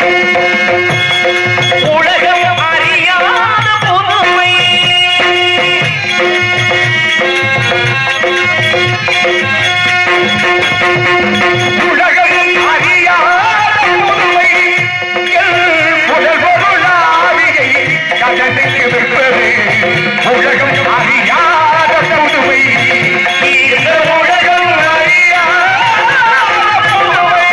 உலகம் அறியாத புதுமை உலகம் அறியாத புதுமை எல் புகழ் பொருளாவியை கடனுக்கு விற்பது உலகம் அறியாத புதுமை இந்த உலகம் அறியாத புதுமை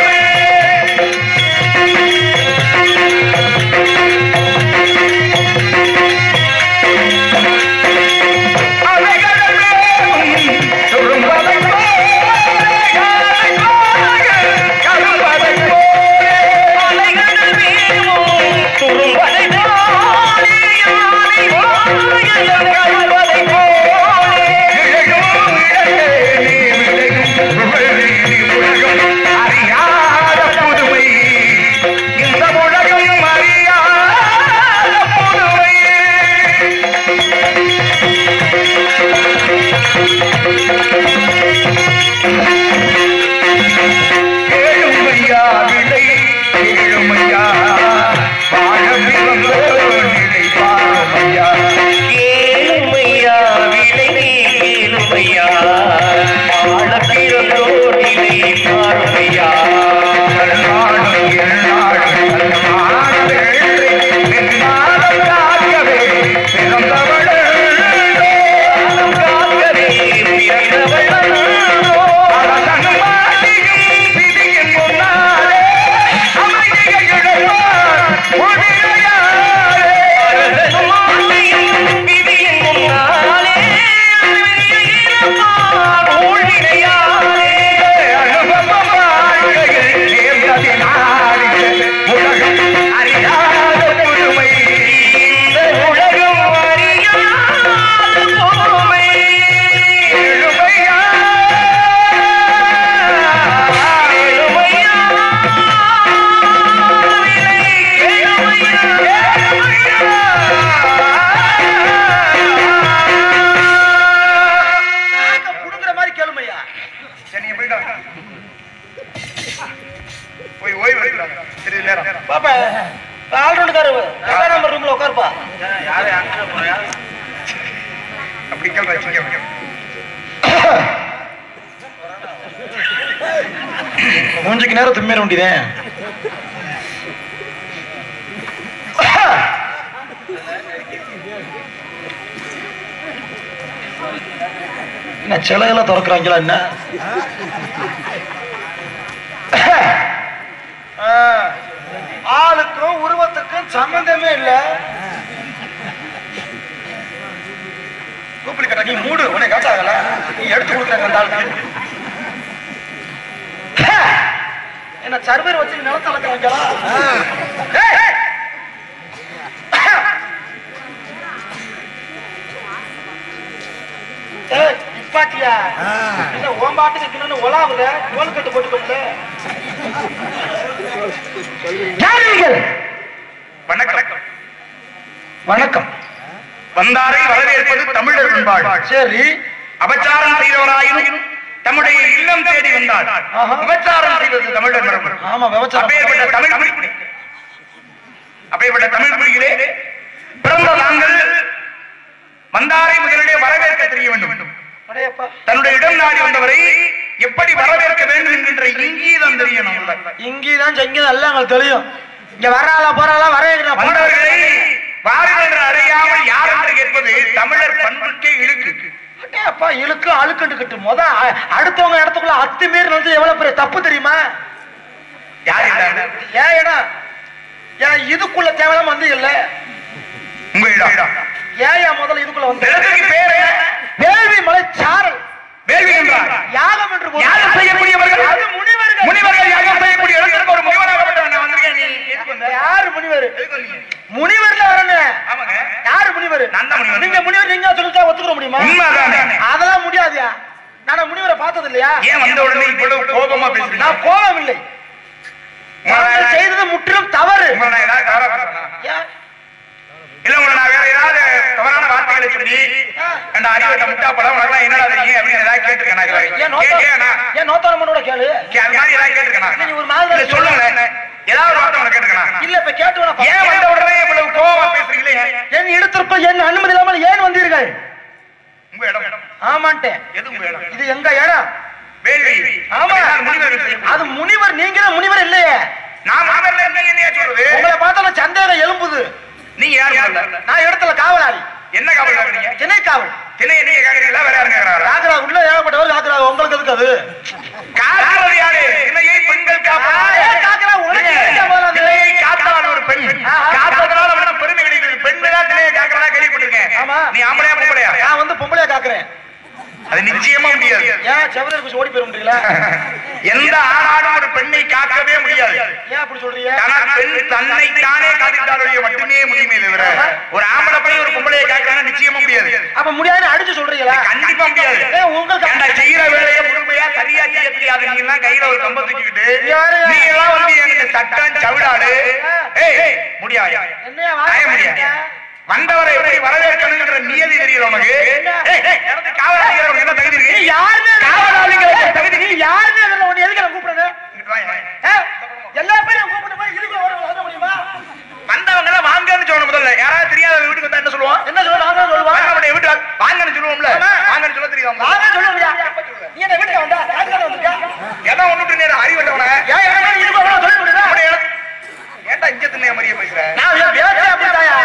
அலைகள் மேலும் துரும்பதை போலே யானை வாயில் கழுவதை போலே ஏழுமையா விலை நீலுமையா ஆழப்பிறந்தோடினை பார்வையா காக்கவே பிறந்தவள் விதியின் முன்னாலே இறப்பான் ஊழ்வினையாலே இந்த உலகம் அறியாத பொறுமை ஏழுமையா விலை புடுங்குற மாதிரி கேளுமையா போய் ஓய்வு எடுக்கிறாங்க சிறிது நேரம் பாப்பா ஆல்ரவுண்டுக்காரு எட்டாம் நம்பர் ரூம்ல உட்காருப்பா அப்படி கேள்வி வச்சுக்க மூஞ்சுக்கு நேரம் தும்மேற வேண்டியதேன் என்ன சிலையெல்லாம் திறக்கிறாங்களா என்ன ஆளுக்கும் உருவத்துக்கும் சம்பந்தமே இல்ல கூப்பிடு கட்ட நீ மூடு உன்னை காட்டாகல நீ எடுத்து கொடுக்குறாங்க அந்த ஆளுக்கு என்ன சர்வர் வச்சு நிலத்த அளக்கிறாங்களா நிப்பாட்டியா இல்ல ஓம்பாட்டுக்கு கிணறு ஒலாவுல கோல் கட்டு போட்டுக்கோங்க வணக்கம் வணக்கம் வந்தாரை வரவேற்பது தமிழர் பண்பாடு சரி அபச்சாரம் செய்தவராயினும் தம்முடைய இல்லம் தேடி வந்தார் ஆஹா. விபச்சாரம் செய்வது தமிழர் மரபு ஆமா விபச்சாரம் அப்பேற்பட்ட தமிழ் மொழி அப்பேற்பட்ட தமிழ் மொழியிலே பிறந்த நாங்கள் வந்தாரை முதலிலே வரவேற்க தெரிய வேண்டும் அடையப்பா தன்னுடைய இடம் நாடி வந்தவரை எப்படி வரவேற்க வேண்டும் என்கின்ற இங்கீதம் தெரியணும் உள்ள. இங்கதான் செங்கதான் எல்லாம் எங்களுக்கு தெரியும் இங்க வராளா போறாளா வரவேற்கிறா வந்தவர்களை வாருங்கள் என்று அடையாமல் யார் என்று கேட்பது தமிழர் பண்புக்கே இழுக்கு அப்பா இழுக்கு அழுக்குண்டு கட்டு முத அ- அடுத்தவங்க இடத்துக்குள்ள அத்துமீறி வந்து எவ்வளவு பெரிய தப்பு தெரியுமா யார் இல்லாத ஏன் இடம் ஏன் இதுக்குள்ள தேவலாம் வந்து இல்ல உங்க இடம் ஏன் ஏன் முதல்ல இதுக்குள்ள வந்து நிலத்துக்கு பேரு வேள்வி மலை சாரல் வேள்வி என்றார் யாகம் என்று பொருள். யாகம் செய்யக்கூடியவர்கள் அது முனிவர்கள் முனிவர்கள் யாகம் செய்யக்கூடிய இடத்திற்கு ஒரு முனிவனாகப்பட்டவன் நான் வந்திருக்கேன் நீ எதுக்கு வந்த? யாரு முனிவர் எதுக்கு வந்தீங்க? முனிவர்ல வரங்க ஆமாங்க யாரு முனிவர் நான் தான் முனிவர். நீங்க முனிவர் நீங்க சொல்லிட்டா ஒத்துக்க முடியுமா உண்மைதானே அதெல்லாம் முடியாதுயா நான் முனிவரை பார்த்தது இல்லையா ஏன் வந்த உடனே இவ்வளவு கோபமா பேசுறீங்க நான் கோபம் இல்லை நாங்கள் செய்தது முற்றிலும் தவறு உங்களை நான் ஏதாவது தவறா பேசுறேனா? ஏன்? இல்ல உங்களை நான் வேற ஏதாவது தவறான வார்த்தைகளை சொல்லி அந்த அறிவட்ட முட்டா படம் உனக்கு என்னடா தெரியும் அப்படின்னு ஏதாவது கேட்டிருக்கேன் நான் ஏன் இதுவரை. நோத்தா- கேட்டியாண்ணா? ஏன் நோத்தாரம்மனோட கேளு கே- அது மாதிரி ஏதாவது கேட்டிருக்கேன் நீ ஒரு மாதிரி தான் இல்ல சொல்லுங்களேன் ஏதாவது ஒரு வார்த்தை உனக்கு கேட்டிருக்கேன் இல்ல கேட்டு வேணா ஏன் பாருங்க. வந்த உடனே இவ்வளவு கோவமா பேசுறீங்களே ஏன்? என் இடத்திற்குள் என் அனுமதி இல்லாமல் ஏன் வந்தீர்கள் உங்க இடம் இடம் ஆமான்ட்டேன் எது உங்க இடம் இது எங்க இடம் வேள்வி ஆமா நான் முனிவர் வீட்டுக்கு அது முனிவர் நீங்க தான் முனிவர் இல்லையே நான் முனிவர்ல நீங்க என்னையா சொல்றது உங்களை பார்த்தா சந்தேகம் எழும்புது நீங்க யாரு முதல்ல? நான் இடத்துல காவலாளி என்ன காவல் காக்குறீங்க திணை காவல் திணை என்னைய காக்குறீங்களா வேற யாரும் கேக்குறாங்களா காக்குறா உள்ள ஏகப்பட்டவர் காக்குறா உங்களுக்கு எதுக்கு அது காக்குறது யாரு திணையை பெண்கள் ஆ, ஏன் காக்குறா? உனக்கு எதுக்கு போறாது? திணையை காத்தாள் ஒரு பெண் ஆ, ஆ. காத்ததுனால அவன பெருமை கிடைக்குது பெண்கள் திணையை காக்குறதா கேள்விப்பட்டிருக்கேன் ஆமா. நீ ஆம்பளையா பொம்பளையா நான் வந்து பொம்பளையா காக்குறேன் அது நிச்சயமா முடியாது ஏன் செவதர் குச்சி ஓடி போயிருந்தீங்களா எந்த ஆணாலும் ஒரு பெண்ணை காக்கவே முடியாது ஏன் அப்படி சொல்றீங்க ஆனா பெண் தன்னை தானே காத்துக்கிட்டாலே மட்டுமே முடியுமே தவிர ஒரு ஆம்பளை போய் ஒரு பொம்பளையை காக்கிறாங்க நிச்சயமா முடியாது அப்ப முடியாதுன்னு அடிச்சு சொல்றீங்களா கண்டிப்பா முடியாது ஏன் உங்களுக்கு ஏன்டா செய்யற வேலையை முழுமையா சரியா செய்ய தெரியாது நீங்க எல்லாம் கையில ஒரு கம்ப தூக்கிக்கிட்டு யாரு? நீ எல்லாம் வந்து என்கிட்ட சட்டம் சவிடாடு ஏய் முடியாது என்னையா ஆய வாங்க முடியாது வந்தவரை எப்படி வரவேற்கணுங்கிற நியதி தெரியல உனக்கு ஏய், ஏய், எனக்கு காவலாளிகள் உனக்கு என்ன தகுதி நீ இருக்கு யாருமே காவலாளிகளுக்கு தகுதி நீ யாருமே அதில் உன்னை எதுக்கு நான் கூப்பிடுறது இங்கிட்டு வா, வா. ஆ? எல்லா பேரும் கூப்பிட்டு போய் இதுக்கு ஒரு வர முடியுமா வந்தவங்க எல்லாம் வாங்கன்னு சொல்லணும் முதல்ல யாராவது தெரியாத வீட்டுக்கு வந்தா என்ன சொல்லுவோம் என்ன சொல்ல வாங்க சொல்லுவா நம்முடைய வீட்டு வாங்கன்னு சொல்லுவோம்ல ஆமா. வாங்கன்னு சொல்ல தெரியும் வாங்க சொல்லுவியா நீ என்ன வீட்டுக்கு வந்தா யாருக்காக வந்திருக்கா எதை ஒண்ணு நேரம் அறிவட்டவன ஏன் எனக்கு இதுக்கு அவ்வளவு சொல்லி கொடுங்க ஏன்டா இங்க திண்ணைய மாதிரியே பேசுற நான் ஏன் பேசே அப்படித்தாயா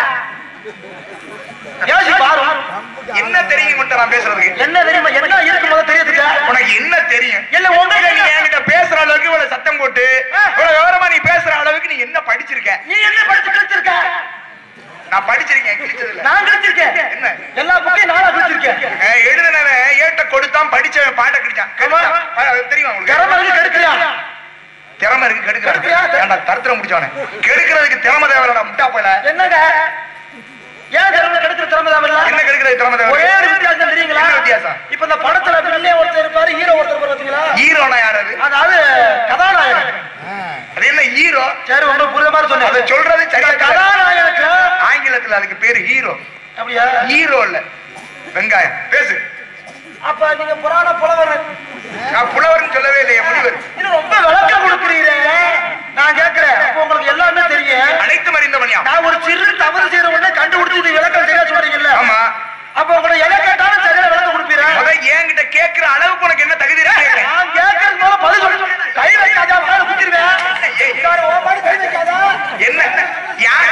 யோசி பாரு என்ன தெரியும் மட்டும் நான் பேசுறதுக்கு என்ன தெரியுமா என்ன இருக்கு முதல்ல தெரியுதுக்கா உனக்கு என்ன தெரியும் இல்ல ஒண்ணு இல்ல, நீ என்கிட்ட பேசுற அளவுக்கு இவ்வளவு சத்தம் போட்டு இவ்வளவு விவரமா நீ பேசுற அளவுக்கு நீ என்ன படிச்சிருக்க நீ என்ன படிச்சு கிழிச்சிருக்க நான் படிச்சிருக்கேன் கிழிச்சது இல்ல நான் கிழிச்சிருக்கேன் என்ன? எல்லா புக்கையும் நானா கிழிச்சிருக்கேன் அஹ் எழுதினவன் ஏட்ட கொடுத்தான் படிச்சவன் பாட்டை கிழிச்சான் கெடுத்தான். ஆமா. அது தெரியுமா உங்களுக்கு திறமை இருக்கு கெடுக்கிறியா திறமை இருக்கு கெடுக்கிறான் கெடுக்கிறியா? ஏன்டா தருத்திரம் முடிச்சவனே கெடுக்கிறதுக்கு திறமை தேவையில்லடா முட்டா போல என்னங்க ஏன் திறமை கெடுக்கிற திறமை தான் இல்ல என்ன கெடுக்கிறது திறமை தேவை ஒரே ஒரு வித்தியாசம் தெரியுங்களா என்ன வித்தியாசம்? இப்ப இந்த படத்துல வில்லே ஒருத்தர் இருப்பாரு ஹீரோ ஒருத்தர் இருப்பாரு பாத்தீங்களா ஹீரோனா யார் அது அதாவது கதாநாயகன் அது என்ன ஹீரோ சரி உங்களுக்கு புரியுற மாதிரி அதை சொன்னேன் சொல்றது சரியா இந்த கதாநாயகனுக்கு ஆங்கிலத்துல அதுக்கு பேரு ஹீரோ அப்படியா ஹீரோ இல்ல வெங்காயம் பேசு அப்ப நீங்க புராண புலவர் நான் புலவர்னு சொல்லவே இல்லையே முனிவர் இது ரொம்ப விளக்கம் கொடுக்குறீங்க நான் கேட்கிறேன் அப்ப உங்களுக்கு எல்லாமே தெரியும் அனைத்து மறிந்தவனியா நான் ஒரு சிறு தவறு செய்யற உடனே கண்டுபிடிச்சு இது விளக்கம் சரியா சொல்றீங்கல்ல ஆமா அப்ப உங்களை எதை கேட்டாலும் சரியா விளக்கம் கொடுப்பீரேன் முத என்கிட்ட கேக்குற அளவுக்கு உனக்கு என்ன தகுதி இருக்கு கேக்குறேன். நான் கேட்கறது போல பதில் சொல்லு கை வைக்காதா வாழ குத்திருவேன் இதாரு, உன் பாடு கை வைக்காதா என்ன யார்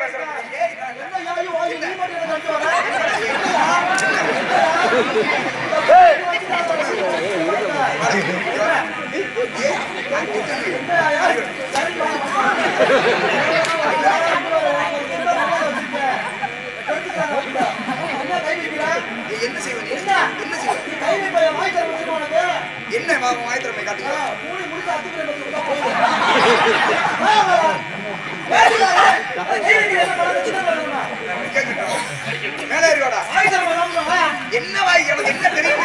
என்ன செய்வ நீ? என்ன செய்வ? என்ன வா- உன் வாய்த்திறமை காட்டுங்க. கேட்கட்டும். மேலே ஏறி வாடா. என்ன வாய் எனக்கு என்ன தெரியும்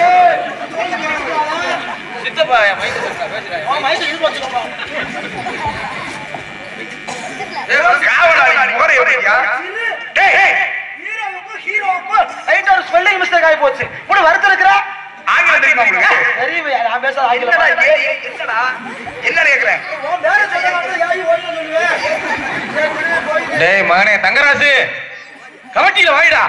உன் மைக்கு இழுத்து வச்சுக்கோப்பா. காவலாளி முகரை எப்படியா டேய் டேய், ஹீரோவுக்கும் ஹீரோவுக்கும் லைட்டா ஒரு ஸ்பெல்லிங் மிஸ்டேக் ஆகி போச்சு கூட வருத்தம் இருக்கிறா ஆங்கிலம் தெரியுமா உங்களுக்கு தெரியுமே நான் பேச என்னடா ஆங்கிலம் ஏ- ஏ- என்னடா என்ன கேக்குறேன் உன் பேரை சொல்ல மாட்டேன், யாரையும் ஓய்வு சொல்லுவேன். சரி, விடு, போயிட்டு. டேய் மகனே தங்கராசு கமிட்டியில வாயிடா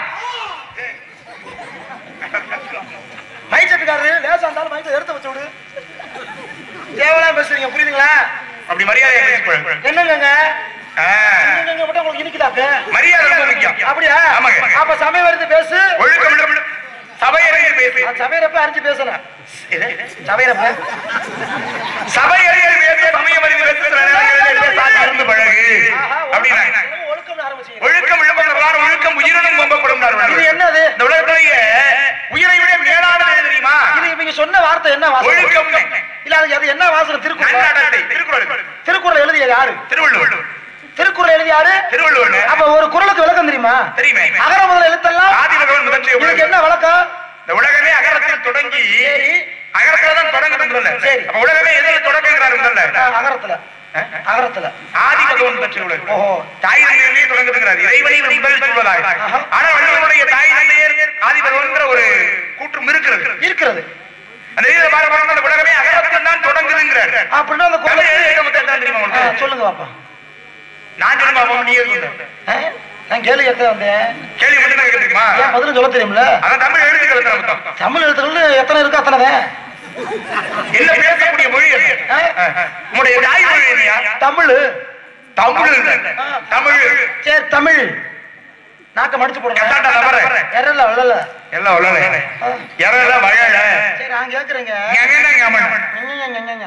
மைக் செட்டுக்காரரு லேசா இருந்தாலும் மைக்கை எடுத்து வச்சு விடு தேவையில்லாம பேசுறீங்க புரியுதுங்களா அப்படி மரியாதை பேசி பழகு. என்னங்க ஆ, என்னங்க மட்டும் உங்களுக்கு இனிக்குதாக்க மரியாதை ரொம்ப முக்கியம் அப்படியா ஆமாங்க. அப்ப சமயம் வருது பேசு ஒழுக்கம் ஒழுக்கம். சபையறையில் பேசு நான் சமையறப்ப அறிஞ்சு பேசணும் சமையறப்ப சபையறையில் பேசு சமயம் அறிந்து பேசு சில நேரங்களில் பேசாத இருந்து பழகு அப்படின்னா ஒழுக்கம் ஆரம்பிச்சீங்க ஒழுக்கம் விழுப்பம் ஒழுக்கம் உயிரினும் பொம்பப்படும் இது என்னது இந்த உலகத்திலேயே உயிரை விட மேலானது எது தெரியுமா இது இவங்க சொன்ன வார்த்தை என்ன வாசகம் ஒழுக்கம் இல்ல அது அது என்ன வாசகம் திருக்குறள் நன்னடத்தை திருக்குறள் திருக்குறள் எழுதிய யாரு திருவள்ளுவர் திருக்குறள் எழுதிய யாரு திருவள்ளுவர் அப்ப ஒரு குறளுக்கு விளக்கம் தெரியுமா தெரியுமே அகர முதல் எழுத்தெல்லாம் ஆதி பகவன் முதற்றிய இதுக்கு உலகம் என்ன விளக்கம் இந்த உலகமே அகரத்தில் தொடங்கி சரி. அகரத்துல தான் தொடங்குதுன்றல சரி. அப்ப உலகமே எதுல தொடங்குகிறார் முதல்ல ஆ, அகரத்துல அகரத்துல ஆதி பகவன் முதற்றிய உலகம் ஓஹோ தாய் தந்தையிலே தொடங்குகிறார் இறைவனை முதல் சொல்வதாக ஆஹா. ஆனா வள்ளுவனுடைய தாய் தந்தையர் ஆதி பகவன்ற ஒரு கூற்றும் இருக்கிறது இருக்கிறது அந்த இதுல பார்க்க போனா அந்த உலகமே அகரத்தில் தான் தொடங்குதுங்கிறார் அப்படின்னா அந்த தமிழ் குறள் எழுதிய முத்தம் தான் தெரியுமா ஆ, உங்களுக்கு சொல்லுங்க பாப்பா நான் சொல்லுங்க அப்ப நீ சொல்லு ஆ? நான் கேள்வி கேட்க வந்தேன் கேள்வி மட்டும் தான் கேட்டுருக்குமா ஏன் பதிலும் சொல்ல தெரியுமில்ல அதான் தமிழ் எழுத்துக்கள் தான் மொத்தம் தமிழ் எழுத்துக்கள் எத்தனை இருக்கு அத்தனை தான் என்ன பேசக்கூடிய மொழி அது? ஆ? உங்களுடைய தாய்மொழி இல்லையா தமிழ் தமிழ் இல்ல. தமிழ் சரி தமிழ் நாக்க மடிச்சு போடுங்க கத்தாண்டா நபர எரல இல்ல எல்லாம் உள்ளல எல்லாம் வயல சரி நான் கேக்குறேங்க எங்க ஞாபகம் ஞ, ஞ, ஞ, ஞ.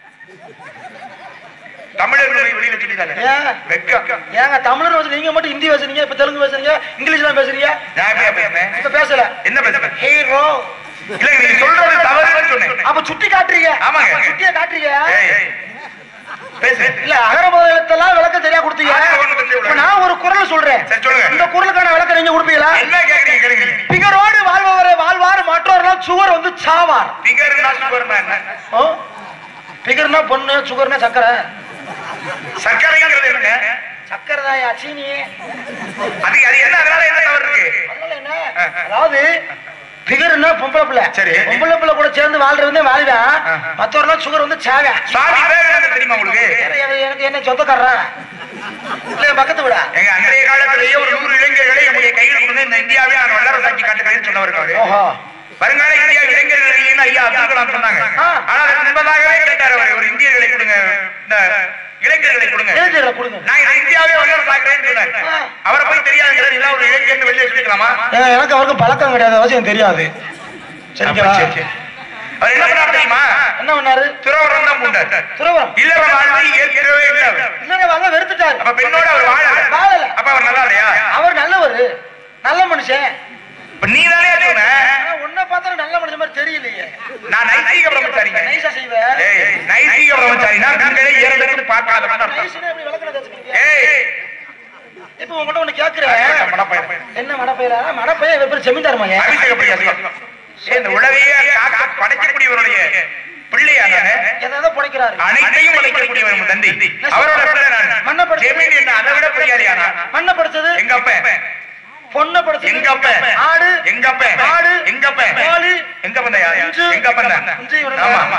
தமிழர்கள் போய் வெளியில சொல்லிட்டாங்க ஏன் வெக்கம் ஏங்க தமிழர் வச்சு நீங்க மட்டும் ஹிந்தி பேசுறீங்க இப்ப தெலுங்கு பேசுறீங்க இங்கிலீஷ்லாம் பேசுறீங்க நான் எப்படியா பேசுனேன் இப்ப பேசல என்ன பேசுறேன் ஹீரோ இல்ல நீங்க சொல்றது தவறுன்னு சொன்னேன் அப்ப சுட்டி காட்டுறீங்க ஆமாங்க. அப்ப சுட்டிய காட்டுறீங்க ஏய், ஏய். பேசு இல்ல அகர முதலத்தெல்லாம் விளக்கம் சரியா கொடுத்தீங்க அகர முதல்ல பத்தி இப்ப நான் ஒரு குரல் சொல்றேன் சரி, சொல்லுங்க. இந்த குரலுக்கான விளக்கம் நீங்க கொடுப்பீங்களா என்ன கேக்குறீங்க கேளுங்க பிகரோடு வாழ்பவரை வாழ்வார் மற்றவர்கள் சுவர் வந்து சாவார் பிகர்னா சுகர்னா என்ன ஓ? பிகர்னா பொண்ணு சுகர்னா சக்கரை சர்க்கரைங்கிறது என்ன சக்கரை தாயா சீனி அது அது என்ன அதனால என்ன தவறு இருக்கு அதனால என்ன அதாவது பிகர்னா பொம்பளை பிள்ளை சரி. பொம்பளை பிள்ளை கூட சேர்ந்து வாழ்றது வாழ்வேன் ஆஹா. மற்றவர்கள் சுகர் வந்து சாவேன் சுவாமி விவேகானந்தர் தெரியுமா உங்களுக்கு எனக்கு- எனக்கு என்ன சொந்தக்காரன் இல்ல பக்கத்து விட எங்க அன்றைய காலத்திலேயே ஒரு நூறு இளைஞர்களை நம்முடைய கையில் கொண்டு இந்த இந்தியாவை நான் வல்லரசாக்கி காட்டுகிறேன்னு சொன்னவர் அவரு ஓஹோ வருங்கால இந்தியா இளைஞர்கள் இல்லைன்னு ஐயா அப்துல் கலாம் சொன்னாங்க ஆ. ஆனா அதுக்கு முன்பதாகவே கேட்டார் அவர் ஒரு இந்தியர்களை கொடுங்க இந்த இளைஞர்களை கொடுங்க எழுதிடுற கொடுங்க நான் இந்த இந்தியாவே வல்லரசாக்குறேன்னு சொன்னார் ஆ. அவரை போய் தெரியாதுங்கிறது இல்ல ஒரு இளைஞர்னு வெளியே சொல்லிக்கலாமா ஏங்க, எனக்கு அவருக்கு பழக்கம் கிடையாது அவசியம் தெரியாது சரிங்களா சரி, சரி. அவர் என்ன பண்ணார் தெரியுமா என்ன பண்ணாரு துறவரம் தான் பூண்டார் துறவரம் இல்லற வாழ்வை ஏற்கனவே இல்லை அவர். இல்லங்க வாங்க வெறுத்துட்டாரு அப்ப பெண்ணோட அவர் வாழல வாழல. அப்ப அவர் நல்லா இல்லையா அவர் நல்லவர் நல்ல மனுஷன் இப்ப நீ தானே சொன்ன ஆனா உன்னை பார்த்தா நல்ல மனுஷன் மாதிரி தெரியலையே நான் நைசீக பிரம்மச்சாரிங்க நைஸா செய்வேன் ஏய் நைசீக பிரம்மச்சாரினா கண்களை இரண்டு பார்க்காத அர்த்தம் நைஸ்னு எப்படி விளக்கணம் தெரிஞ்சுக்கிறீங்க? ஏய் இப்ப உங்கள்ட்ட ஒண்ணு கேக்குறேன் மடப்பையன். என்ன மடப்பையில மடப்பைய இவர் பேர் ஜமீன்தார் மகன் அபிஷேக பிரியா சிவம். ஏய், இந்த உலகையே காக்க படைக்கக்கூடியவருடைய பிள்ளையா நானு ஏதாவது புடைக்கிறாரு அனைத்தையும் படைக்கக்கூடியவர் உங்க தந்தை அவரோட பிள்ளை நான் மண்ணை படைச்சு- ஜெமீன் என்ன அதை விட பிரியாதியா நான் மண்ணை படிச்சது எங்க அப்ப பொண்ணை படிச்சது எங்க அப்ப ஆடு எங்க அப்ப ஆடு எங்க அப்ப கோழி எங்க அப்பந்தையா குஞ்சு. எங்க அப்பந்தான் குஞ்சு இவரு ஆமா தான். ஆமா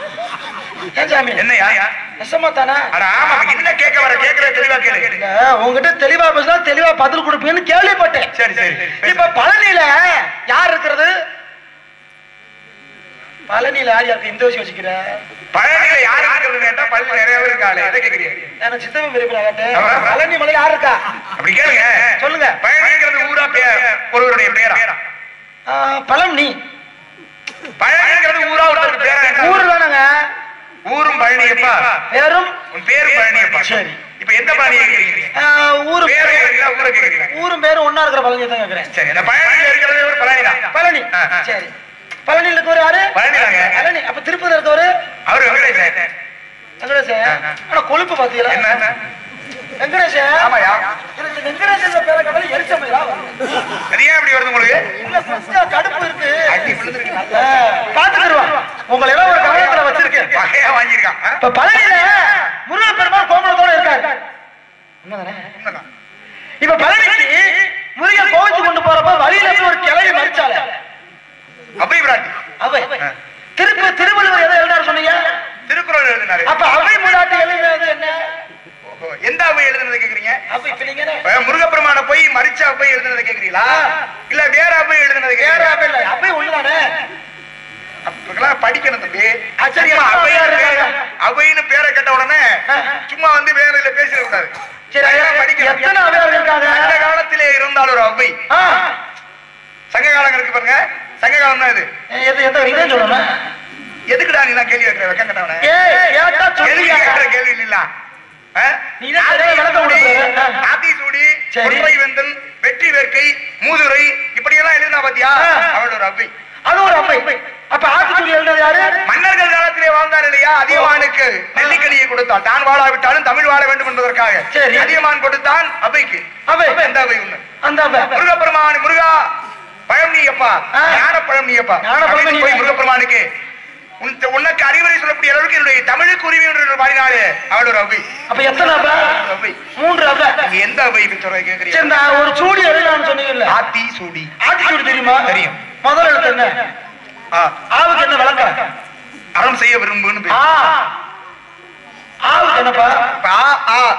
ஏன் சாமி என்னையா நெசமா தானே அட ஆமா என்ன கேட்க வர கேட்கற தெளிவா கேளு இல்ல, உங்ககிட்ட தெளிவா பேசினா தெளிவா பதில் கொடுப்பீங்கன்னு கேள்விப்பட்டேன் சரி சரி இப்ப பழனியில யார் இருக்கிறது பழனியில யார் யாருக்கு இந்த விஷயம் வச்சுக்கிற பழனியில யாரு இருக்கிறது கேட்டா பழனி நிறைய பேர் இருக்காளே எதை கேக்குறீங்க எனக்கு சித்தமே விரும்பல கேட்டேன் ஆமா. பழனி மலை யார் இருக்கா அப்படி கேளுங்க சொல்லுங்க பழனிங்கிறது ஊரா பேர் ஒருவருடைய பேரா ஆ, பழனி பழனிங்கிறது ஊரா ஒருத்தருக்கு பேரா என்ன? ஊரு தானங்க ஊரும் பழனியப்பா பேரும் உன் பேரும் பழனியப்பா சரி. இப்ப எந்த பழனியை கேக்குறீங்க ஆ, ஊரு பேரை கேக்குறீங்களா ஊரை கேக்குறீங்க ஊரும் பேரும் ஒண்ணா இருக்கிற பழனியை தான் கேக்குறேன் சரி இந்த பழனியில இருக்கிறது ஒரு பழனி தான் பழனி ஆ, ஆ. சரி பழனியில் இருக்கவர் யாரு பழனி தாங்க. பழனி அப்ப திருப்பதியில் இருக்கவரு அவரு வெங்கடேசன் வெங்கடேசன் ஆ, ஆ. ஆனா கொழுப்பு பாத்தீங்களா என்ன வெங்கடேசன் ஆமாயா எனக்கு வெங்கடேசன் பேரை கட்டாலும் எரிச்சமையா அது ஏன் இப்படி வருது உங்களுக்கு இல்ல கொஞ்சம் கடுப்பு இருக்கு அடி விழுந்திருக்கு ஆ, பாத்துக்கிடுவான் உங்களை எல்லாம் ஒரு கவனத்துல வச்சிருக்கேன் வகையா வாங்கியிருக்கான் ஆ? இப்ப பழனியில முருகன் பெருமாள் கோமலத்தோட இருக்காரு உண்மைதானே? உண்மைதான். இப்ப பழனிக்கு முருகன் கோவிச்சு கொண்டு போறப்ப வழியில இருந்து ஒரு கிளையை மறிச்சால அபை விராட்டி அவை திருப்பி திருவள்ளுவர் எதை எழுதாரு சொன்னீங்க திருக்குறள் எழுதினாரு அப்ப அவை முன்னாடி எழுதுறது என்ன ஓஹோ, எந்த அவை எழுதுனதை கேக்குறீங்க அப்ப இப்ப நீங்க என்ன? இப்ப முருகப்பெருமான போய் மறிச்ச அவை எழுதுனதை கேக்குறீங்களா இல்ல வேற அவை எழுதுனதை வேற கேக்குறீங்களா அவை இல்ல அவை ஒண்ணுதானே அப்பெல்லாம் படிக்கணும் தம்பி சரி, சும்மா எத்தனை அவைன்னு அவையா பேரை- இருக்காங்க? அவைன்னு பேரை கேட்ட உடனே ஆ. சும்மா வந்து வேற இதுல பேசிட கூடாது சரி அதெல்லாம் படிக்கணும். எத்தனை அவையார் இருக்காங்க சங்க காலத்திலே இருந்தால் ஒரு அவை ஆ, சங்க காலம் இருக்கு பாருங்க சங்க காலம் தான் இது எது எந்த இதான் சொல்லணும் எதுக்குடா நீ தான் கேள்வி வைக்கிற வெக்கம் கட்டவன ஏய் கேட்டா எதுக்கு கேட்கிற சொல்லுங்க கேள்வி இல்ல ஆ? நீ தான் சரியா விளக்கம் ஆத்தி சூடி, கொடுக்கல. ஆத்தி சூடி சரி. கொன்றை வெந்தன் வெற்றி வேர்க்கை மூதுரை இப்படி எல்லாம் எழுதினா பாத்தியா ஆ. அவள் ஒரு அவை அது ஒரு அவை அப்ப ஆத்திச்சூடி எழுதுறது யாரு மன்னர்கள் காலத்திலே வாழ்ந்தார் இல்லையா அதியமானுக்கு நெல்லிக்கனியை கொடுத்தான் தான் வாழாவிட்டாலும் தமிழ் வாழ வேண்டும் என்பதற்காக சரி. அதியமான் கொடுத்தான் அவைக்கு அவை அந்த அவை ஒண்ணு அந்த அவை முருகப்பெருமான் முருகா பழம் நீயப்பா ஆ. ஞான பழம் நீயப்பா ஞானப்பழம் அப்படின்னு போய் நீ. முருகப்பெருமானுக்கு உன்- உனக்கு அறிவுரை சொல்லக்கூடிய அளவுக்கு என்னுடைய தமிழுக்கு உரிமை என்று பாடினாலே அவள் ஒரு அவை அப்ப எத்தனை அவை அவை மூன்று அவை நீங்க எந்த அவை சொல்ற சரி கேக்குறீங்க நான் ஒரு சூடி எழுதலாம்னு சொன்னீங்கல்ல ஆத்தி சூடி ஆத்திச்சூடி தெரியுமா தெரியும். முதல் எழுத்து என்ன ஆ. ஆவுக்கு என்ன விளக்கம் அறம் செய்ய விரும்புன்னு ஆ பேரு. ஆவுக்கு என்னப்பா இப்ப ஆ, ஆ. ஆ. இல்ல,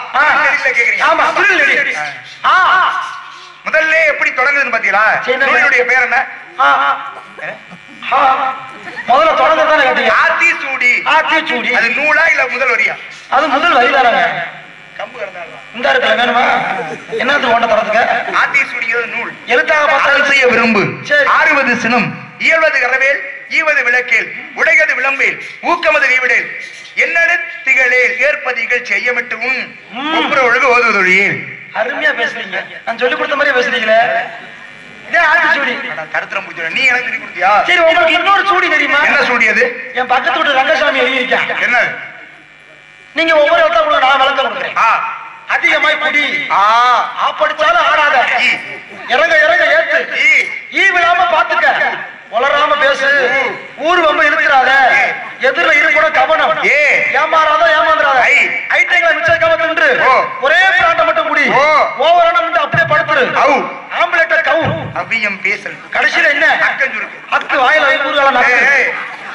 திருநெல்வேலியில கேக்குறீங்க ஆமா திருநெல்வேலி ஆ முதல்ல எப்படி தொடங்குதுன்னு பாத்தீங்களா சரி, நம்ம- நூலினுடைய பேர் என்ன ஆ, ஆ. முதல்ல தொடங்க தானே கேட்டீங்க ஆத்தி சூடி ஆத்திச்சூடி அது நூலா இல்ல முதல் வரியா அது முதல் வரி தானங்க கம்பு கிடந்தாலும் இந்த இருக்கல வேணுமா என்னது ஓட்ட தொடர்ந்துக்க ஆத்தி சூடிகிறது நூல் எழுத்தாக அருள் பார்த்தா செய்ய விரும்பு சரி. ஆறுவது சினம் இயல்வது கரவேல் ஈவது விளக்கேல் உடையது விளம்பேல் ஊக்கமது கைவிடேல் என்னடு திகழேல் ஏற்பதிகள் செய்யமிட்டு உன் ம். ஒப்புற ஒழுகு ஓதுவதொழியேல் அருமையா பேசுறீங்க நான் சொல்லி கொடுத்த மாதிரியே பேசுறீங்களே இதே ஆத்திச்சூடி தருத்திரம் முடிச்சு நீ எனக்கு சொல்லி கொடுத்தியா சரி உங்களுக்கு இன்னொரு சூடி தெரியுமா என்ன சூடி அது என் பக்கத்து வீட்டு ரங்கசாமி எழுதியிருக்கேன் என்ன நீங்க ஒவ்வொரு இடத்துல உங்களுக்கு நான் விளக்கம் கொடுக்குறேன் ஆ அதிகமாய் குடி ஆ ஆப்படிச்சாலும் ஆடாத ஈ. இறங்க இறங்க ஏத்து ஈ. ஈ விழாம பாத்துக்க உளராம பேசு ஊர் வம்ப இழுக்கிறாத எதிரில இரு கூட கவனம் ஏ. ஏமாறாத ஏமாந்துறாத ஐ. ஐட்டங்களை மிச்சக்காம தின்று ஓ. ஒரே பிராண்ட மட்டும் குடி ஓ. ஓவரான மட்டும் அப்படியே படுத்துரு அவு. ஆம்புலேட்ட கவு அவ்வியம் பேசல் கடைசியில என்ன அக்கன் சுருக்கு அக்கு வாயில ஊர்காலம் ஏய், நடக்கு ஏய்.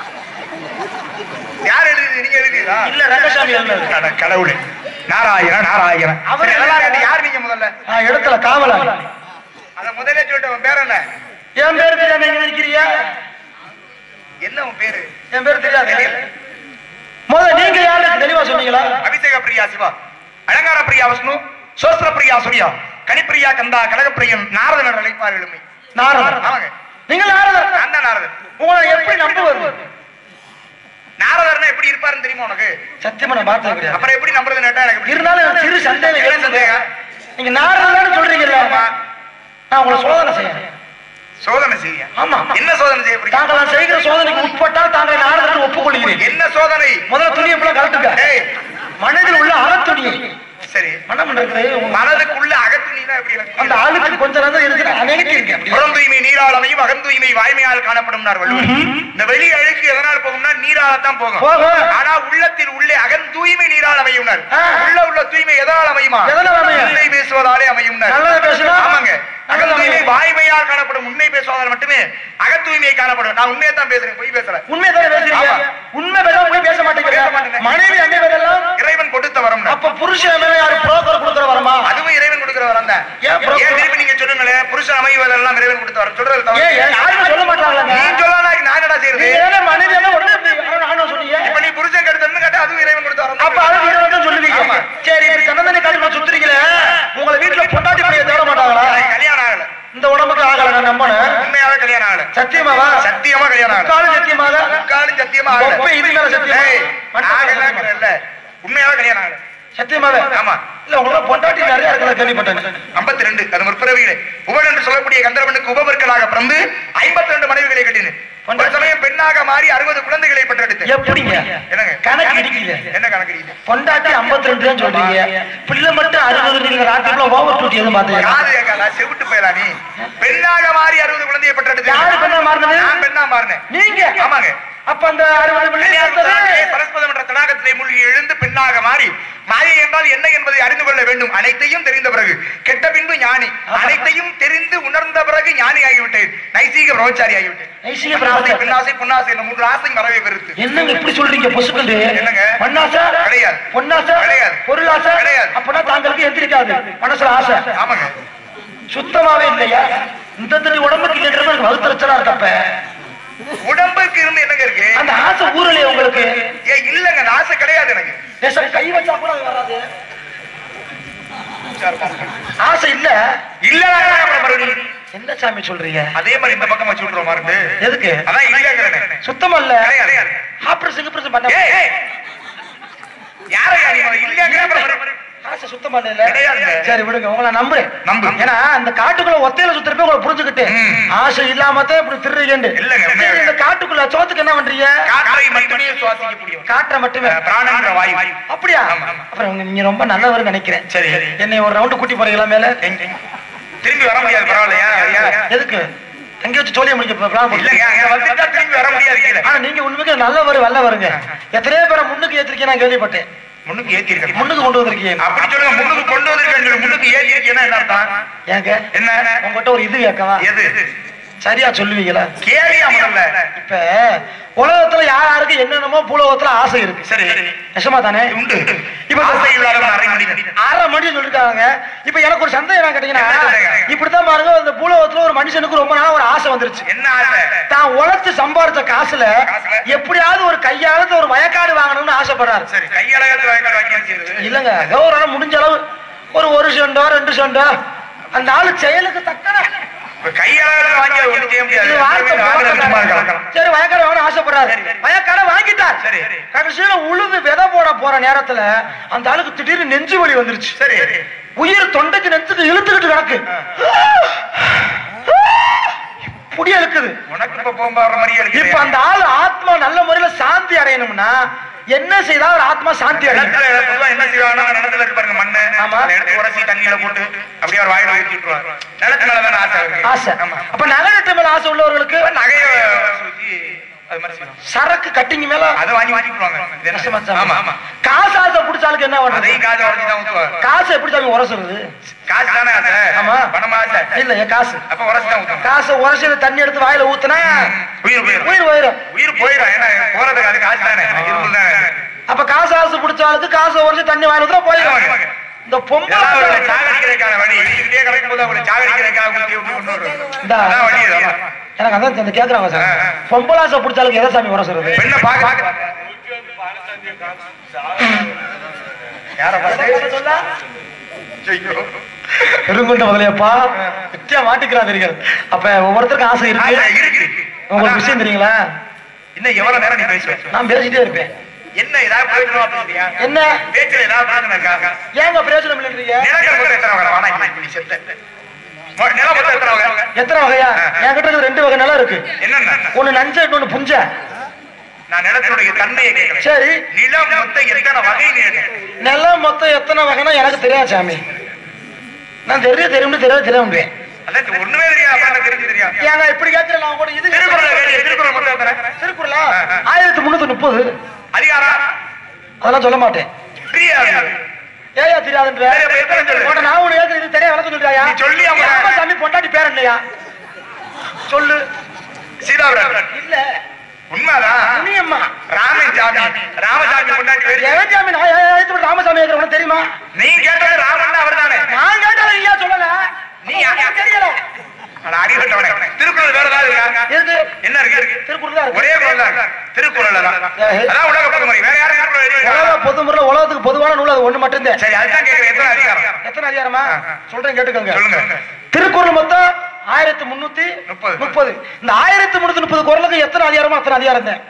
யார் எழுதுது நீங்க எழுதுதா இல்ல ரங்கசாமி எழுந்தது அட கடவுளே நாராயண நாராயண அவர் சரி, அதெல்லாம் எழுதுறாரு. கேட்டு யார் நீங்க முதல்ல நான் இடத்துல காவலாளி அத முதல்ல சொல்லிட்டு உன் பேர் என்ன என் பேரு தெரியாம எங்க நினைக்கிறியா என்ன உன் பேரு என் பேரு தெரியாது முத நீங்க யாரு தெளிவா சொன்னீங்களா அபிஷேக பிரியா சிவா அலங்கார பிரியா விஷ்ணு சோஸ்திர பிரியா சூர்யா கனிப்பிரியா கந்தா கனகப்பிரியன் நாரதனர் அழைப்பார் எளிமை நாரதர் ஆமாங்க நீங்க நாரதர் நான் தான் நாரதர் உங்களை எப்படி நம்புவது நாரதர்னா எப்படி இருப்பாருன்னு தெரியுமா உனக்கு சத்தியமா நான் பார்த்தது கிடையாது அப்புறம் எப்படி நம்புறதுன்னு கேட்டா எனக்கு எப்படி இருந்தாலும் எனக்கு சிறு சந்தேகம் என்ன எழுந்தது. சந்தேகம்? நீங்க நாரதர்னு சொல்றீங்கல்ல ஆமா. நான் உங்களை சோதனை செய்யறேன் சோதனை செய்ய ஆமா என்ன சோதனை செய்ய போறீங்க தாங்கள் நான் செய்கிற சோதனைக்கு உட்பட்டால் தாங்களை நாரதர் ஒப்புக்கொள்கிறேன் என்ன சோதனை முதல்ல துணியை ஃபுல்லா கலட்டுங்க ஏய் மனதில் உள்ள அகத்துணியை சரி மனம் இருக்குது உங்க மனதுக்குள்ள அகத்துணினா எப்படி எனக்கு அந்த ஆளுக்கு கொஞ்சம் நேரம் இருக்குது அநேகத்தி இருக்கு அப்படி. புறம் தூய்மை நீரால் அமையும் அகம் தூய்மை வாய்மையால் காணப்படும் வள்ளுவர் இந்த வெளி அழுக்கு எதனால் போகும்னா நீராலத்தான் போகும் போகும். ஆனா உள்ளத்தில் உள்ளே அகம் தூய்மை நீரால் அமையும் ஆ. உள்ள உள்ள தூய்மை எதனால் அமையுமா எதனால் அமையும்? உண்மை பேசுவதாலே அமையும் நல்லது பேசுனா ஆமாங்க அகம் நல்லது தூய்மை அமையும். வாய்மையால் காணப்படும் உண்மை பேசுவதால் மட்டுமே அக தூய்மை காணப்படும் நான் உண்மையை தான் பேசுறேன் பொய் பேசல உண்மை தான் பேசுறீங்க ஆமா. உண்மை பேச போய் பேச மாட்டேங்கிறீங்க பேச மாட்டேங்க. மனைவி அங்கே வரலாம் இறைவன் கொடுத்த வரம் அப்ப புருஷன் மேல யாரு புரோக்கர் கொடுக்குற வரமா அதுவும் இறைவன் கொடுக்கிற வரம் தான் ஏன் bro- ஏன் திருப்பி நீங்க சொல்லுங்களேன் புருஷன் அமைவதெல்லாம் இறைவன் கொடுத்த வரம் சொல்றது ஏன் தவறு. ஏன் யாருமே சொல்ல மாட்டாங்களாங்க நீ சொல்லலாம் நான் என்னடா செய்யறது நீங்க தானே மனைவி எல்லாம் உடனே இப்படி ஆணும் சொன்னீங்க இப்ப நீ புருஷன் கெடுத்தன்னு கேட்டா அதுவும் இறைவன் கொடுத்த வரம் தான். அப்ப அது நீங்க வந்து சொல்லுவீங்க ஆமா. சரி இப்படி தன்னந்தனி காட்டி சுத்துறீங்களே உங்களை வீட்டுல பொண்டாட்டி பிள்ளைய தேட மாட்டாங்களா எனக்கு கல்யாணம் ஆகல இந்த உடம்புக்கு ஆகல நான் நம்பணும் உண்மையாவே கல்யாணம் ஆகல சத்தியமாவா சத்தியமா கல்யாணம் ஆகல காலம் சத்தியமாக முக்காலும் சத்தியமா ஆகல ஒப்பை இது மேல சத்தியமா? ஏய், மண்டபம் ஆகலங்கிறல்ல. உண்மையாவே கல்யாணம் ஆகல சத்தியமாவே ஆமா. இல்ல உங்களோட பொண்டாட்டி நிறைய இருக்கிற கேள்விப்பட்டேன் 52 அது முற்பிறவிகளே உபன் என்று சொல்லக்கூடிய கந்தர்வனுக்கு உபவர்களாக பிறந்து 52 மனைவிகளை கட்டினேன் ஒரு சமயம் பெண்ணாக மாறி 60 குழந்தைகளை பெற்றெடுத்தேன் எப்படிங்க என்னங்க கணக்கு இடிக்கல என்ன கணக்கு இது? பொண்டாட்டி 52 தான் சொல்றீங்க பிள்ளை மட்டும் அறுபது நீங்க ராத்திரிக்குள்ள ஓவர் டூட்டி எதுவும் பாத்தீங்க காது கேட்காதா செவிட்டு போயலா நீ பெண்ணாக மாறி 60 குழந்தையை பெற்றெடுத்தேன் யாரு பெண்ணா மாறினது நான் பெண்ணா மாறினேன் நீங்க ஆமாங்க அப்ப அந்த அறுபது பிள்ளை கல்யாணத்திலே பரஸ்பதம் என்ற தடாகத்திலே மூழ்கி எழுந்து பெண்ணாக மாறி மாயை என்றால் என்ன என்பதை அறிந்து கொள்ள வேண்டும் அனைத்தையும் தெரிந்த பிறகு கெட்ட பின்பு ஞானி அனைத்தையும் தெரிந்து உணர்ந்த பிறகு ஞானி ஆகிவிட்டேன் நைசீக பிரம்மச்சாரி ஆகிவிட்டேன் நைசீக பெண்ணாசை, பிரம்மச்சாரி. பெண்ணாசை பொன்னாசை என்ற மூன்று ஆசை வரவே பெருத்து என்னங்க இப்படி சொல்றீங்க பொசுக்கண்டு என்னங்க? பொன்னாசை கிடையாது. பொன்னாசை கிடையாது. பொருளாசை கிடையாது. அப்பனா தாங்களுக்கு எந்திரிக்காது மனசுல ஆசை ஆமாங்க சுத்தமாவே இல்லையா இந்த தண்ணி உடம்புக்கு இல்லைன்ற எனக்கு வகுத்தரச்சலா இருக்கப்ப உடம்புக்கு இருந்து என்னங்க இருக்கு அந்த ஆசை ஊரலையே உங்களுக்கு ஏ இல்லங்க அந்த ஆசை கிடையாது எனக்கு பேசாம கை வச்சா கூட அது வராது ஆசை இல்ல இல்ல மறுபடியும் என்ன சாமி சொல்றீங்க அதே மாதிரி இந்த பக்கம் வச்சு விட்டுருவோம் மருந்து எதுக்கு அதான் இல்லங்கிறேன் சுத்தமா இல்ல கிடையாது ஆபரேஷன் ஆபரேஷன் பண்ண ஏய், ஏய். யாரையா நீ இல்லங்கிற மறுபடியும் ஆசை சுத்தமா இல்ல கிடையாதுங்க. சரி விடுங்க உங்களை நம்புறேன் நம்புறேன். ஏன்னா அந்த காட்டுக்குள்ள ஒத்தையில சுத்துறப்ப உங்களை புரிஞ்சுக்கிட்டு ம். ஆசை இல்லாம தான் இப்படி திருறீங்கன்னு இல்லங்க, உண்மையாவே. சரி, இந்த காட்டுக்குள்ள சோத்துக்கு என்ன பண்றீங்க காற்றை மட்டுமே சுவாசிக்க முடியும் காற்றை மட்டுமே பிராணங்கிற வாயு அப்படியா ஆமா, ஆமா. அப்புறம் உங்க- நீங்க ரொம்ப நல்லவர் நினைக்கிறேன் சரி. என்னை ஒரு ரவுண்டு கூட்டி போறீங்களா மேல எங்க- திரும்பி வர முடியாது பரவாயில்லையா ஐயா? எதுக்கு தங்கி வச்சு சோழிய முடிக்க பிளான் போட்டு இல்லங்க அங்க வந்துட்டா திரும்பி வர முடியாது கீழே ஆனா நீங்க உண்மைக்கு நல்லவர் வல்லவருங்க எத்தனையோ பேரை முன்னுக்கு ஏத்திருக்கேன் நான் கேள்விப்பட்டேன் முன்னுக்கு ஏத்தி இருக்கேன் முன்னுக்கு கொண்டு வந்திருக்கீங்க அப்படி சொல்லுங்க முன்னுக்கு கொண்டு வந்திருக்கேன் சொல்லு. முன்னுக்கு ஏத்தி இருக்கேன்னா என்ன அர்த்தம் ஏங்க என்ன உங்ககிட்ட ஒரு இது கேட்கவா எது சரியா சொல்லுவீங்களா கேளியா முதல்ல இப்ப உலகத்துல யார் யாருக்கு என்னென்னமோ பூலோகத்துல ஆசை இருக்கு சரி நிஜமா தானே உண்டு இப்ப ஆசை இல்லாதவன் அரை மனிதன் அரை மணி சொல்லிட்டாங்க இப்ப எனக்கு ஒரு சந்தேகம் என்ன கேட்டீங்கன்னா என்ன சந்தேகம்? இப்படித்தான் பாருங்க இந்த பூலோகத்துல ஒரு மனுஷனுக்கு ரொம்ப நாள் ஒரு ஆசை வந்துருச்சு என்ன ஆசை தான் உழைச்சு சம்பாதிச்ச காசுல காசுல? எப்படியாவது ஒரு கையாளத்து ஒரு வயக்காடு வாங்கணும்னு ஆசைப்படுறாரு சரி கையழகத்துல வாங்கி வாங்கி வச்சிருது இல்லங்க கௌரவம் முடிஞ்ச அளவு ஒரு ஒரு செண்டோ ரெண்டு செண்டோ அந்த ஆளு செயலுக்கு தக்கன இப்ப கையழகத்துல வாங்கி அதை ஒண்ணும் செய்ய முடியாது இது வார்த்தை வாங்குறது சும்மா போடாத. இருக்கலாம் சரி வயக்காடு வாங்கணும் ஆசைப்படுறாரு வயக்காட வாங்கிட்டார் சரி. கடைசியில உழுது விதை போட போற நேரத்துல அந்த ஆளுக்கு திடீர்னு நெஞ்சு வலி வந்துருச்சு சரி உயிர் தொண்டைக்கு நெஞ்சுக்கு இழுத்துக்கிட்டு கிடக்கு புடி இழுக்குது உனக்கு இப்ப போகும்போது வர மாதிரி இப்ப இருக்கு அந்த ஆள் ஆத்மா நல்ல முறையில சாந்தி அடையணும்னா என்ன செய்தா ஒரு ஆத்மா சாந்தி அடையும் நிலத்துல பொதுவா என்ன செய்வாங்கன்னா நிலத்துல இருக்கு பாருங்க மண்ணு ஆமா. அதை எடுத்து உரசி தண்ணியில போட்டு அப்படியே ஒரு வாயில ஊத்தி விட்டுருவாங்க நிலத்து மேல தானே ஆசை இருக்கு ஆசை ஆமா அப்ப நகரத்து மேல ஆசை உள்ளவர்களுக்கு இப்ப நகைய சுத்தி அது மாதிரி செய்வாங்க சரக்கு கட்டிங் மேல அதை வாங்கி வாங்கி விட்டுருவாங்க இது என்ன? கஷ்டமா தான். ஆமா ஆமா காசு ஆசை பிடிச்சாலுக்கு என்ன பண்றது அதையும் காசை உடச்சு தான் ஊத்துவாங்க காசு எப்படி சாமி உரசுறது காசு தானே ஆசை ஆமா. பணமா ஆசை இல்ல என் காசு அப்ப உரசி தான் ஊத்துவாங்க காசை உரசி தண்ணி எடுத்து வாயில ஊத்துனா உயிர் போயிரும் உயிர் போயிடும் உயிர் போயிடும் ஏன்னா போறதுக்கு அது காசு தானே இருப்பு தானே அப்ப காசு ஆசை பிடிச்சாலுக்கு காசை உரசி தண்ணி வாயில ஊத்துனா போயிடும் ஆமாங்க. இந்த பொம்பளை ஏதாவது அவர்களை சாகடிக்கிறதுக்கான வழி இதே கிடைக்கும் போது அவங்களை சாகடிக்கிறதுக்காக ஊத்தி ஊத்தி கொண்டு வருவாங்க. இந்தா. அதான் வழி இது. எனக்கு அதான் இந்த கேக்குறாங்க சார் ஆ, ஆ. பொம்பளை ஆசை பிடிச்சாலுக்கு எதை சாமி உரசுறது பெண்ணை பார்க்க யாரை பார்த்து சொல்ல ஐயோ. பெருங்குண்ட முதலியப்பா வித்தியா மாட்டிக்கிறாதீர்கள் அப்ப ஒவ்வொருத்தருக்கும் ஆசை ஆசை இருக்கு இருக்கு உங்களுக்கு விஷயம் தெரியுங்களா இன்னும் எவ்வளவு நேரம் நீ பேசுவ நான் பேசிட்டே இருப்பேன் என்ன ஏதாவது பேசணும் அப்படின்றியா என்ன பேச்சுல ஏதாவது பிரச்சனை இருக்கா ஏங்க பிரயோஜனம் இல்லைன்றீங்க நிலங்கள் மொத்தம் எத்தனை வகை வாடா இங்க இப்படி செத்த மொ- நிலம் மொத்தம் எத்தனை வகை எத்தனை வகையா என்கிட்ட இருக்கு ரெண்டு வகை நிலம் இருக்கு என்னென்ன ஒண்ணு நஞ்ச இன்னொன்னு புஞ்ச நான் நிலத்தினுடைய தன்மையை கேட்கிறேன் சரி நிலம் மொத்தம் எத்தனை வகை நீர் நிலம் மொத்தம் எத்தனை வகைனா எனக்கு தெரியாது சாமி நான் தெரிய தெரியும்னு தெரியாது தெரிய முடியும் அதான் ஒண்ணுமே தெரியாது அப்புறம் எனக்கு தெரிஞ்சு தெரியாது ஏங்க இப்படி கேட்கிறேன் நான் கூட இது திருக்குறள் கேளு, திருக்குறள் மொத்தம் எத்தனை திருக்குறளா ஆ, ஆ. ஆயிரத்தி முன்னூத்தி முப்பது அதிகாரம் அதெல்லாம் சொல்ல மாட்டேன் தெரியாது ஏயா தெரியாதுன்ற சரி, அப்ப எத்தனை சொல்லு? உன்னை நான் ஒண்ணு கேட்கறது இது தெரியாது விளக்கம் சொல்றியா நீ சொல்லி அவங்க- ராமசாமி பொண்டாட்டி பேர் என்னையா சொல்லு சீதாபுரம் இல்ல உண்மைதான் முனியம்மா ராமசாமி ராமசாமி கொண்டாடி பேரு எவன்சாமி நான் ஏத்து ராமசாமி இருக்கிறவங்க தெரியுமா நீ கேட்டது ராமன் அவர் தானே நான் கேட்டாலும் ஐயா சொல்லல நீ நீ யார்? தெரியல அட அறிவிட்டவனே திருக்குறள் வேற ஏதாவது இருக்கா இருக்கு என்ன இருக்கு இருக்கு திருக்குறள் தான் ஒரே இருக்கு குரல் தான் இருக்கு. திருக்குறள் தான் ஏய். அதான் உலக பொதுமறை வேற யாரும் திருக்குறள் எழுதி உலக வைக்கிறாங்க? பொது முறையில் உலகத்துக்கு பொதுவான நூல் அது ஒண்ணு மட்டும்தான் சரி அதுதான் கேக்குறேன் எத்தனை அதிகாரம் எத்தனை அதிகாரமா ஆ, ஆ. சொல்றேன் கேட்டுக்கோங்க சொல்லுங்க திருக்குறள் மொத்தம் ஆயிரத்தி முன்னூத்தி முப்பது. முப்பது இந்த ஆயிரத்தி முன்னூத்தி முப்பது குரலுக்கு எத்தனை அதிகாரமோ அத்தனை அதிகாரம் தான்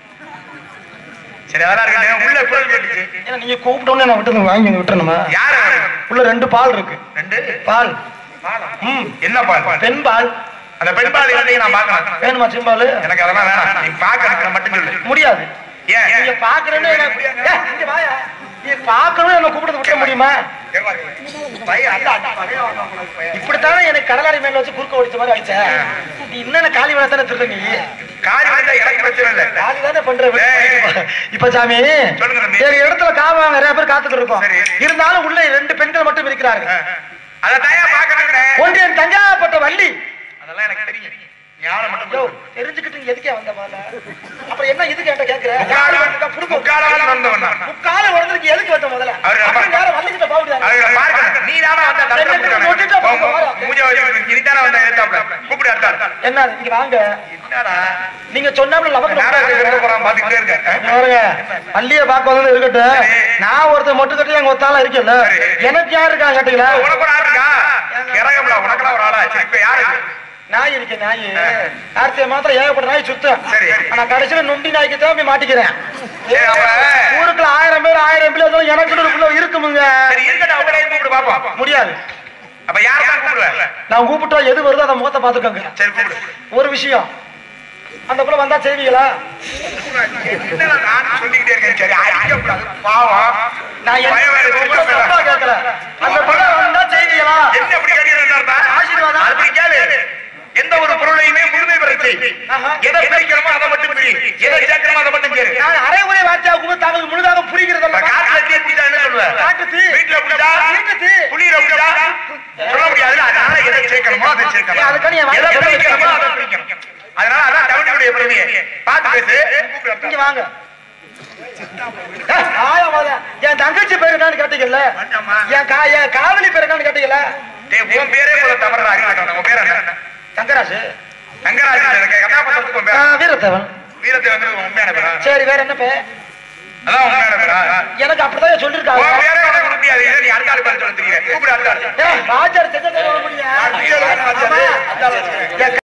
சரி அதெல்லாம் இருக்கட்டும் உள்ள குரல் கேட்டுச்சு ஏன்னா நீங்க கூப்பிட்டோன்னே நான் விட்டு வாங்கி விட்டுறணுமா யாரு உள்ள ரெண்டு பால் இருக்கு ரெண்டு பால் பாலா? ம் என்ன பால் பெண் பால் அந்த பெண் பால் எல்லாத்தையும் நான் பார்க்கணும் வேணுமா செம்பால் எனக்கு அதெல்லாம் வேணாம் நீ பார்க்கணும் மட்டும் சொல்லு முடியாது ஏன் நீங்க பாக்குறேன்னு எனக்கு ஏய், இங்க வாயா. நீ பாக்கணும் என்ன கூப்பிட்டு விட்ட முடியுமா பையன் அந்த அடி பகையா வாங்க உங்களுக்கு பையன். இப்படித்தானே எனக்கு கடலாரி மேல வச்சு குறுக்க ஒடிச்ச மாதிரி ஆயிடுச்ச நீ இன்னும் காலி வேலை தானே திருட நீ காரி வந்தா எனக்கு பிரச்சனை இல்லை காலி தானே பண்ற ஏய். இப்ப சாமி சொல்லுங்க தம்பி. எங்க இடத்துல காவ நிறைய பேர் காத்துக்கிட்டு இருக்கோம் சரி. இருந்தாலும் உள்ள ரெண்டு பெண்கள் மட்டும் இருக்கிறார்கள் அதை தயா பார்க்கணுங்கிறேன் ஒன்று என் தஞ்சாவப்பட்ட வள்ளி அதெல்லாம் எனக்கு தெரியும் ஞான மட்டும் யோ, சொல்லு. தெரிஞ்சுக்கிட்டு எதுக்கே வந்த முதல்ல அப்புறம் என்ன இதுக்கு என்கிட்ட கேக்குற முக்கால- புடுங்க. முக்கால வேலை நடந்தவன் நான். முக்கால உடனதுக்கு எதுக்கு வந்த முதல்ல அவரு அப்புறம் அப்பா- யாரும் வந்துகிட்ட போகுது அவங்களை பார்க்கணும். நீ தானே வந்த தடுக்க ரெண்டு பேரும் முடியாது. நொட்டிட்டு போ, போ. போங்க. மூஞ்ச வச்சு நீ தானே வந்த எதிர்த்தாப்புல. கூப்பிடு அடுத்தாள். என்ன இங்க வாங்க என்னடா? நீங்க சொன்னாப்ல லவக்கு நாடகம் எடுக்க போறான், பாத்துக்கிட்டே இருக்கேன். பாருங்க பள்ளிய பார்க்க வந்து இருக்கட்டும் நான் ஒருத்தர் மொட்டு கட்டி அங்க ஒத்தால இருக்கல சரி. எனக்கு யாரு இருக்கா கேட்டீங்களா உனக்கு ஒரு ஆள் இருக்கா? கிறகம்ல, உனக்கெல்லாம் ஒரு ஆளா? சரி, இப்ப யாரு? நாய் இருக்கு நாய் கார்த்திகை மாத்திரம் ஏகப்பட்ட நாய் சுத்தம் சரி. ஆனா கடைசியில நொண்டி நாய்க்கு தான் போய் மாட்டிக்கிறேன் சரி, அப்ப- ஊருக்குள்ள ஆயிரம் பேர் ஆயிரம் பிள்ளை இருந்தாலும் எனக்கு ஒரு பிள்ளை இருக்குமுங்க சரி, இருக்கட்டும், அவங்களையும் கூப்பிடு பாப்போம். முடியாது அப்ப யாரை தான் கூப்பிடுவ? நான் கூப்பிட்டா எது வருதோ அதை முகத்தை பாத்துக்கோங்க சரி, கூப்பிடு. ஒரு விஷயம் அந்த பிள்ளை வந்தா செய்வீங்களா என்னடா நான் சொல்லிக்கிட்டே இருக்கேன். சரி, அடிக்கக்கூடாது. பாவம். நான் என்ன பயம் வேற உங்களை சிரிக்க தப்பா கேட்கல அந்த பிள்ளை வந்தா செய்வீங்களா என்ன இப்படி கேட்கிறேன்னு அர்த்தம்? ஆசீர்வாதம். அது இப்படி கேளு. எந்த ஒரு பொருளையுமே முழுமை பெற செய். ஆஹா. எதை பிரிக்கிறோமோ அதை மட்டும் பிரி. எதை சேர்க்கிறோமோ அதை மட்டும் சேரு. நான் அரை உரை வார்த்தையாவுக்கு தாங்களுக்கு முழுதாக இப்ப புரிகிறதல்ல காட்டுல தீ பிடிச்சா என்ன சொல்லுவ? காட்டு தீ. வீட்டுல பிடிச்சா? வீட்டு தீ. புளியில பிடிச்சா? சொல்ல முடியாதுல்ல. அதனால எதை சேர்க்கணுமோ அதை ஏய், சேர்க்கணும். அதுக்காண்டி என் எதை வாயில பிரிக்கிறோமோ அதை பிரிக்கணும். அதனால அதான் தமிழுடைய பெருமையை. பார்த்து பேசு. இங்க வாங்க ஆயா வாயா. என் தங்கச்சி பேர் என்னன்னு கேட்டீங்கல்ல வேண்டாமா? என் கா என் காதலி பேர் என்னன்னு கேட்டீங்கல்ல டேய், உன் பேரே போல தவறா இருக்கட்டும். உன் பேர் என்ன? தங்கராசு ரங்கராஜன் எனக்கு கதாபாத்திரத்துக்கு உன் ஆ, பேர். வீரத்தேவன் வீரத்தை வந்து உன் உண்மையான பேரா? சரி வேற என்ன பேர் அதான் உண்மையான பேரா? எனக்கு அப்படிதான் உன் சொல்லிருக்காங்க பேரே உனக்கு கொடுக்க முடியாது. இதை நீ அடுத்த ஆளு பேர் சொல்ல தெரியுற. கூப்பிடு அடுத்த ஆளு. ராஜார் செஞ்ச முடியும் நான் வீரன், ராஜாரு. ஆமா. என்